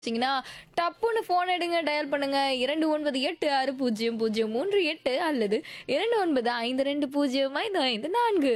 வச்சிங்கன்னா டப்புன்னு ஃபோன் எடுங்க டயல் பண்ணுங்க இரண்டு ஒன்பது எட்டு ஆறு பூஜ்ஜியம் பூஜ்ஜியம் மூன்று எட்டு அல்லது இரண்டு ஒன்பது ஐந்து ரெண்டு பூஜ்ஜியம் ஐந்து ஐந்து நான்கு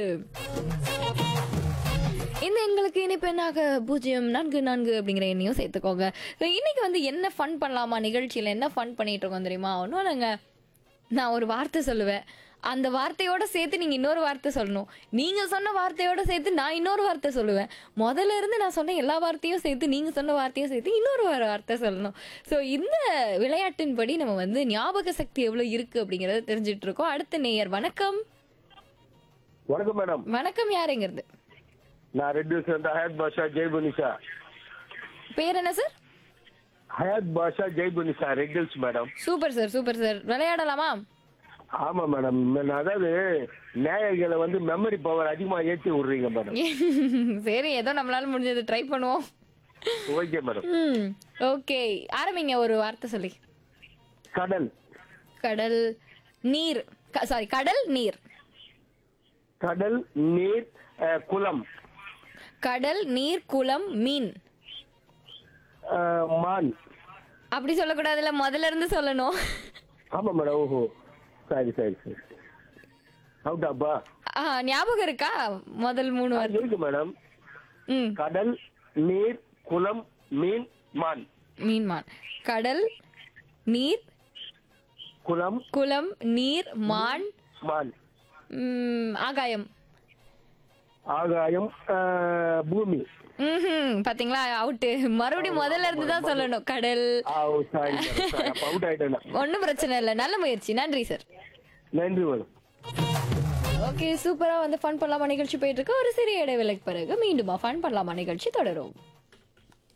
இந்த எங்களுக்கு இனிப்பு என்னாக பூஜ்ஜியம் நான்கு நான்கு அப்படிங்கிற எண்ணையும் சேர்த்துக்கோங்க So, இன்னைக்கு வந்து என்ன ஃபன் பண்ணலாமா நிகழ்ச்சியில் என்ன ஃபன் பண்ணிட்டு இருக்கோம் தெரியுமா ஒன்றும் இல்லைங்க நான் ஒரு வார்த்தை சொல்லுவேன் அந்த வார்த்தையோட சேர்த்து நீங்க இன்னொரு வார்த்தை சொல்லணும் நீங்க சொன்ன வார்த்தையோட சேர்த்து நான் இன்னொரு வார்த்தை சொல்லுவேன் முதல்ல இருந்து நான் சொன்ன எல்லா வார்த்தையும் சேர்த்து நீங்க சொன்ன வார்த்தையும் சேர்த்து இன்னொரு ஒரு வார்த்தை சொல்லணும் ஸோ இந்த விளையாட்டின்படி நம்ம வந்து ஞாபக சக்தி எவ்வளவு இருக்கு அப்படிங்கறத தெரிஞ்சுட்டு இருக்கோம் அடுத்த நேயர் வணக்கம் வணக்கம் மேடம் வணக்கம் யாருங்கிறது நான் ரெண்டு சேர்ந்த ஹயாத் பாஷா ஜெய்புனிஷா பேர் என்ன sir Hayat Basha Jaibunisha riddles madam super sir super sir விளையாடலாமா ஆமா மேடம் நான் அதாவது நேயர்களை வந்து மெமரி பவர் அதிகமா ஏற்றி விடுறீங்க மேடம் சரி ஏதோ நம்மளால முடிஞ்சது ட்ரை பண்ணுவோம் ஓகே மேடம் ம் ஓகே ஆரம்பிங்க ஒரு வார்த்தை சொல்லி கடல் கடல் நீர் சாரி கடல் நீர் கடல் நீர் அஹ், குளம் கடல் நீர் குளம் மீன் அஹ், மான் அப்படி சொல்லக்கூடாதுல்ல முதல்ல இருந்து சொல்லணும் ஆமா மேடம் ஓஹோ சரி சரி சரி அவுட்டாப்பா ஆ, ஞாபகம் இருக்கா முதல் மூணு வார்த்தை இருக்கு மேடம் ம் கடல் நீர் குளம் மீன் மான் மீன் மான் கடல் நீர் குளம் குளம் நீர் மான் மான் ம், ஆகாயம் ஆகாயம் அஹ், பூமி ம் பாத்தீங்களா அவுட்டு மறுபடியும் முதல்ல இருந்து தான் சொல்லணும் கடல் ஆ ஓ சாரி மேடம் சாரி அப்போ அவுட் ஆயிட்டேன் நான். ஒன்றும் பிரச்சனை இல்லை நல்ல முயற்சி நன்றி சார் நன்றி மேடம் ஓகே சூப்பரா வந்து ஃபன் பண்ணலாமா நிகழ்ச்சி போயிட்டு இருக்கு ஒரு சிறிய இடைவேளைக்கு பிறகு மீண்டுமா ஃபன் பண்ணலாமா நிகழ்ச்சி தொடரும்